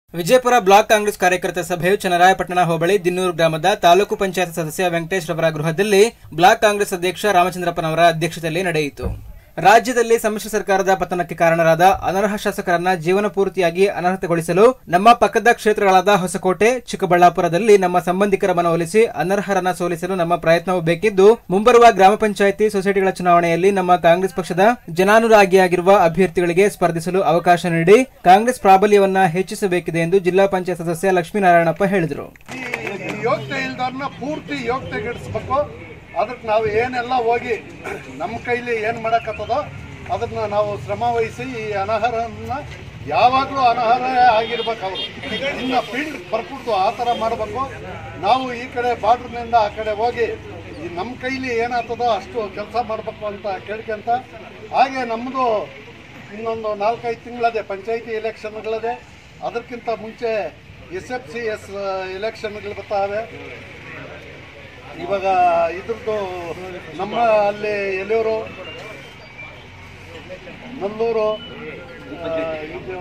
Vijayapura block Congress ಕಾರ್ಯಕರ್ತರ ಸಭೆಯು ಚನ್ನರಾಯಪಟ್ಟಣ ಹೋಬಳಿ ದಿನ್ನೂರು ಗ್ರಾಮದ ತಾಲೂಕು ಪಂಚಾಯತ್ ಸದಸ್ಯ ವೆಂಕಟೇಶ್ ರವರ ಗೃಹದಲ್ಲಿ ಬ್ಲಾಕ್ ಕಾಂಗ್ರೆಸ್ ಅಧ್ಯಕ್ಷ ರಾಮಚಂದ್ರಪ್ಪನವರ ಅಧ್ಯಕ್ಷತೆಯಲ್ಲಿ ನಡೆಯಿತು ರಾಜ್ಯದಲ್ಲಿ ಸಮ್ಮಿಶ್ರ ಸರ್ಕಾರದ ಪತನಕ್ಕೆ ಕಾರಣರಾದ ಅನರ್ಹ ಶಾಸಕರನ್ನ ಜೀವನ ಪೂರ್ತಿಯಾಗಿ ಅನರ್ಹತೆಗೊಳಿಸಲು ನಮ್ಮ ಪಕ್ಕದ ಕ್ಷೇತ್ರಗಳಾದ ಹೊಸಕೋಟೆ ಚಿಕ್ಕಬಳ್ಳಾಪುರದಲ್ಲಿ ನಮ್ಮ ಸಂಬಂಧಿಕರ ಮನವೊಲಿಸಿ ಅನರ್ಹರನ್ನ ಸೋಲಿಸಲು ನಮ್ಮ ಪ್ರಯತ್ನವೂ ಬೇಕಿದ್ದು ಮುಂಬರುವ ಗ್ರಾಮ ಪಂಚಾಯಿತಿ ಸೊಸೈಟಿಗಳ ಚುನಾವಣೆಯಲ್ಲಿ ನಮ್ಮ ಕಾಂಗ್ರೆಸ್ ಪಕ್ಷದ ಜನಾನುರಾಗಿಯಾಗಿರುವ ಅಭ್ಯರ್ಥಿಗಳಿಗೆ ಸ್ಪರ್ಧಿಸಲು ಅವಕಾಶ ನೀಡಿ ಕಾಂಗ್ರೆಸ್ ಪ್ರಾಬಲ್ಯವನ್ನ ಹೆಚ್ಚಿಸಬೇಕಿದೆ ಎಂದು ಜಿಲ್ಲಾ ಪಂಚಾಯತ್ ಸದಸ್ಯ ಲಕ್ಷ್ಮೀನಾರಾಯಣಪ್ಪ ಹೇಳಿದರು ಈ ಯೋಗ್ಯತೆ ಇಲ್ದವ್ರನ್ನ ಪೂರ್ತಿ ಯೋಗ್ಯತೆಗಿಡಿಸ್ಬೇಕು ಅದಕ್ಕೆ ನಾವು ಏನೆಲ್ಲ ಹೋಗಿ ನಮ್ಮ ಕೈಲಿ ಏನು ಮಾಡೋಕ್ಕತ್ತದೋ ಅದನ್ನ ನಾವು ಶ್ರಮ ವಹಿಸಿ ಈ ಅನರ್ಹರನ್ನ ಯಾವಾಗಲೂ ಅನರ್ಹ ಆಗಿರ್ಬೇಕು ಅವರು ಇನ್ನು ಫೀಲ್ಡ್ ಬರ್ಕೊಡ್ತು ಆ ಥರ ಮಾಡಬೇಕು ನಾವು ಈ ಕಡೆ ಬಾರ್ಡ್ರ್ನಿಂದ ಆ ಕಡೆ ಹೋಗಿ ಈ ನಮ್ಮ ಕೈಲಿ ಏನಾಗ್ತದೋ ಅಷ್ಟು ಕೆಲಸ ಮಾಡಬೇಕು ಅಂತ ಕೇಳ್ಕೊಂತ ಹಾಗೆ ನಮ್ಮದು ಇನ್ನೊಂದು ನಾಲ್ಕೈದು ತಿಂಗಳದೆ ಪಂಚಾಯಿತಿ ಎಲೆಕ್ಷನ್ಗಳದೆ ಅದಕ್ಕಿಂತ ಮುಂಚೆ ಎಸ್ ಎಫ್ ಸಿ ಎಸ್ ಎಲೆಕ್ಷನ್ಗಳು ಬರ್ತಾವೆ ಇವಾಗ ಇದ್ರದ್ದು ನಮ್ಮ ಅಲ್ಲಿ ಎಲೆಯೂರು ನಲ್ಲೂರು ಆ, ಇದು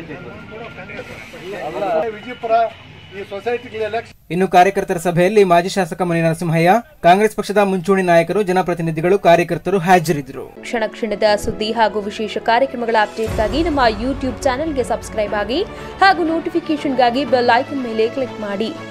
ಅಲ್ಲ, ವಿಜಯಪುರ ಈ ಸೊಸೈಟಿಗಳ ಎಲೆಕ್ಷನ್ ಇನ್ನು ಕಾರ್ಯಕರ್ತರ ಸಭೆಯಲ್ಲಿ ಮಾಜಿ ಶಾಸಕ ಮನಿ ನರಸಿಂಹಯ್ಯ ಕಾಂಗ್ರೆಸ್ ಪಕ್ಷದ ಮುಂಚೂಣಿ ನಾಯಕರು ಜನಪ್ರತಿನಿಧಿಗಳು ಕಾರ್ಯಕರ್ತರು ಹಾಜರಿದ್ದರು ಕ್ಷಣ ಕ್ಷಣದ ಸುದ್ದಿ ಹಾಗೂ ವಿಶೇಷ ಕಾರ್ಯಕ್ರಮಗಳ ಅಪ್ಡೇಟ್ಗಾಗಿ ನಮ್ಮ ಯೂಟ್ಯೂಬ್ ಚಾನೆಲ್ಗೆ ಸಬ್ಸ್ಕ್ರೈಬ್ ಆಗಿ ಹಾಗೂ ನೋಟಿಫಿಕೇಶನ್ಗಾಗಿ ಬೆಲ್ ಐಕನ್ ಮೇಲೆ ಕ್ಲಿಕ್ ಮಾಡಿ